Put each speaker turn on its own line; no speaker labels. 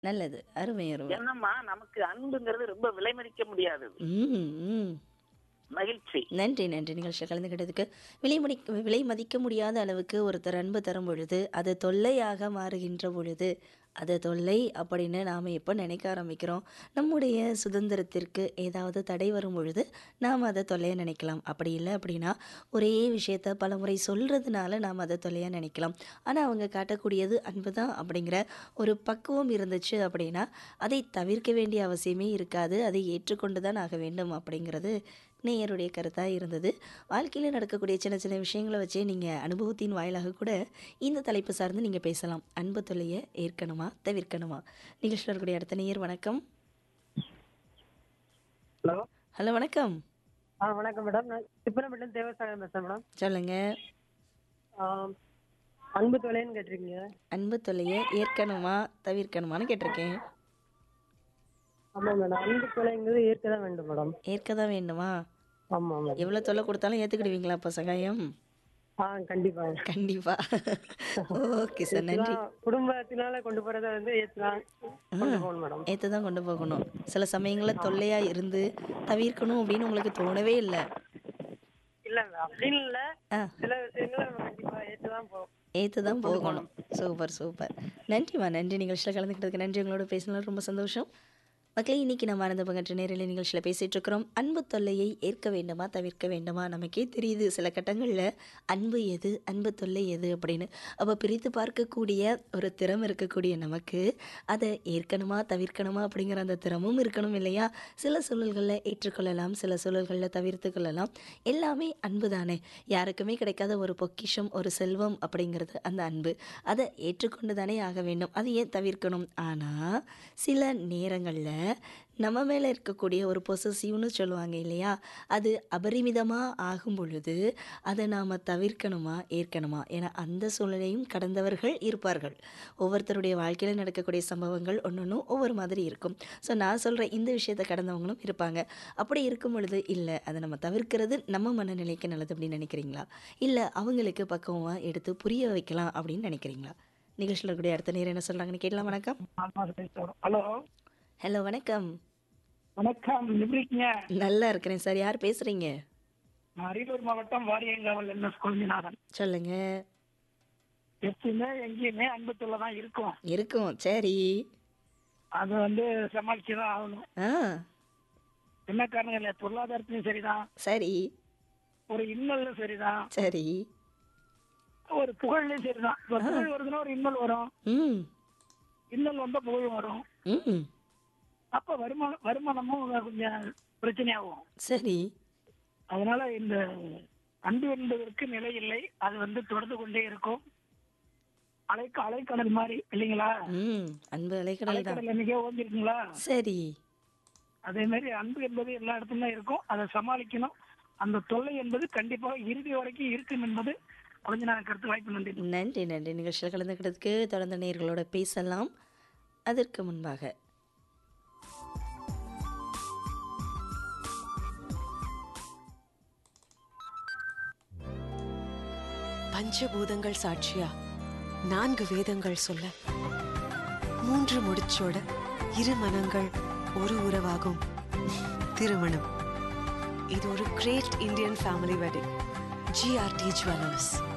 நல்லது. அருமை, அருமை.
என்னம்மா நமக்கு அன்புங்கிறது ரொம்ப விலை மதிக்க முடியாதது.
ம், ம்.
மகிழ்ச்சி.
நன்றி, நன்றி. நிகழ்ச்சியில கலந்துக்கிட்டதுக்கு. விலை மதிக் விலை மதிக்க முடியாத அளவுக்கு ஒருத்தர் அன்பு தரும் பொழுது, அது தொல்லையாக மாறுகின்ற பொழுது, அது தொல்லை அப்படின்னு நாம எப்ப நினைக்க ஆரம்பிக்கிறோம், நம்முடைய சுதந்திரத்திற்கு ஏதாவது தடை வரும் பொழுது, நாம அத தொல்லையா நினைக்கலாம். அப்படி இல்ல அப்படின்னா, ஒரே விஷயத்த பலமுறை சொல்றதுனால நாம அத தொல்லையா நினைக்கலாம். ஆனா, அவங்க காட்டக்கூடியது அன்பு தான் அப்படிங்கிற ஒரு பக்குவம் இருந்துச்சு அப்படின்னா, அதை தவிர்க்க வேண்டிய அவசியமே இருக்காது. அதை ஏற்றுக்கொண்டு தான் ஆக வேண்டும் அப்படிங்கிறது நேயருடைய கருத்தா இருந்தது. வாழ்க்கையில நடக்கக்கூடிய சின்ன சின்ன விஷயங்கள வச்சே நீங்க அனுபவத்தின் வாயிலாக கூட இந்த தலைப்பு சார்ந்து நீங்க பேசலாம். அன்பு தொல்லைய ஏற்கணுமா? தவிர்க்கணுமா? நிகழ்ச்சியில இருக்கக்கூடிய அடுத்த நேயர் வணக்கம்.
ஹலோ
ஹலோ வணக்கம்.
ஆ வணக்கம் மேடம் நான் திப்பனப்பட்டினம் தேவசாயம் பேசுறேன் மேடம்
சொல்லுங்க.
ஆம், அன்பு தொலைன்னு கேட்டிருக்கீங்க
அன்பு தொல்லைய ஏற்கணுமா? தவிர்க்கணுமான்னு கேட்டிருக்கேன்.
ஆமாம் மேடம் அன்பு தொலைங்கிறது ஏற்க தான் வேண்டும் மேடம்
ஏற்க தான் வேண்டுமா?
ஆமாம் மேடம்
எவ்வளோ தொல்லை கொடுத்தாலும் ஏத்துக்கிடுவீங்களா அப்ப சகாயம்?
ஆ கண்டிப்பா
கண்டிப்பா. Okay sir. நன்றி.
ஏத்துதான். குடும்பத்தினால கொண்டு போறத வந்து ஏற்றுதான் கொண்டு போகணும் மேடம்
ஏத்து தான் கொண்டு போகணும். சில சமயங்கள்ல தொல்லையா இருந்து தவிர்க்கணும் அப்படின்னு உங்களுக்கு தோணவே இல்ல.
இல்ல அப்படின்னு இல்ல
ஆ.
சில விஷயங்களை நம்ம கண்டிப்பா ஏற்றுதான் போகும்
ஏத்து தான் போகணும். Super, super. நன்றிம்மா. நன்றி நிகழ்ச்சியில கலந்துக்கிட்டதுக்கு நன்றி. உங்களோட பேசினது ரொம்ப சந்தோஷம். மக்களே இன்னைக்கு நம்ம ஆனந்த பங்கற்ற நேரலை நிகழ்ச்சியில் பேசிட்டு இருக்கிறோம் அன்பு தொல்லையை ஏற்க வேண்டுமா தவிர்க்க வேண்டுமா நமக்கே தெரியுது சில கட்டங்களில் அன்பு எது அன்பு தொல்லை எது அப்படின்னு அப்போ பிரித்து பார்க்கக்கூடிய ஒரு திறம் இருக்கக்கூடிய நமக்கு அதை ஏற்கணுமா தவிர்க்கணுமா அப்படிங்கிற அந்த திறமும் இருக்கணும் இல்லையா சில சூழல்களில் ஏற்றுக்கொள்ளலாம் சில சூழல்களில் தவிர்த்து கொள்ளலாம் எல்லாமே அன்பு தானே யாருக்குமே கிடைக்காத ஒரு பொக்கிஷம் ஒரு செல்வம் அப்படிங்கிறது அந்த அன்பு அதை ஏற்றுக்கொண்டு தானே ஆக வேண்டும் அதை ஏன் தவிர்க்கணும் ஆனால் சில நேரங்களில் நம்ம மேலே இருக்கக்கூடிய ஒரு பொசசிவ்னு சொல்லுவாங்க இல்லையா அது அபரிமிதமாக ஆகும் பொழுது அதை நாம் தவிர்க்கணுமா ஏற்கணுமா ஏன்னா அந்த சூழ்நிலையும் கடந்தவர்கள் இருப்பார்கள் ஒவ்வொருத்தருடைய வாழ்க்கையில் நடக்கக்கூடிய சம்பவங்கள் ஒன்றொன்றும் ஒவ்வொரு மாதிரி இருக்கும் ஸோ நான் சொல்கிற இந்த விஷயத்தை கடந்தவங்களும் இருப்பாங்க அப்படி இருக்கும் பொழுது இல்லை அதை நம்ம தவிர்க்கிறது நம்ம மனநிலைக்கு நல்லது அப்படின்னு நினைக்கிறீங்களா இல்லை அவங்களுக்கு பக்குவமாக எடுத்து புரிய வைக்கலாம் அப்படின்னு நினைக்கிறீங்களா நிகழ்ச்சியில் இருக்கக்கூடிய அடுத்த நேரம் என்ன சொல்கிறாங்கன்னு கேட்கலாம் வணக்கம்
ஹலோ
ஹலோ வணக்கம்
வணக்கம் எப்படி இருக்கீங்க
நல்லா இருக்கிறேன் சார் யார் பேசுறீங்க
நான் அரியலூர் மாவட்டம் வாரியங்காவல் என் எஸ் குழந்தைநாதன்
சொல்லுங்க
எப்பயுமே எங்கேயுமே அன்புத்துள்ள தான் இருக்கும்
இருக்கும் சரி
அது வந்து சமாளிச்சு தான் ஆகணும்
ஆ
என்ன காரணம் இல்லை பொருளாதாரத்திலும் சரிதான்
சரி
ஒரு இன்னலும் சரிதான்
சரி
ஒரு புகழ்லையும் சரிதான் இப்ப புகழ் வருதுன்னா ஒரு இன்னல் வரும்
ம்
இன்னல் வந்தா புகழ் வரும்
ம்
அப்ப வருமானம் வருமானமும் கொஞ்சம் பிரச்சனையாகும்
சரி
அதனால இந்த அன்பு என்பதற்கு நிலை இல்லை அது வந்து தொடர்ந்து கொண்டே இருக்கும் அலைக்கு அலைக்கடல் மாதிரி இல்லைங்களா
ம் அன்பு அலைக்கடல் தான்
அலைக்கடல் என்னைக்கே ஓந்திருக்குங்களா
சரி
அதே மாதிரி அன்பு என்பது எல்லா இடத்துலயும் தான் இருக்கும் அதை சமாளிக்கணும் அந்த தொல்லை என்பது கண்டிப்பாக இறுதி வரைக்கும் இருக்கும் என்பது கொஞ்சம் நான் கருத்து வாய்ப்பு நன்றி
நன்றி நன்றி நிகழ்ச்சியில் கலந்துக்கிட்டதுக்கு தொடர்ந்து நேர்களோட பேசலாம் அதற்கு முன்பாக
பஞ்சபூதங்கள் சாட்சியா நான்கு வேதங்கள் சொல்ல மூன்று முடிச்சோட இரு மனங்கள் ஒரு உறவாகும் திருமணம் இது ஒரு great Indian family wedding GRT jewellers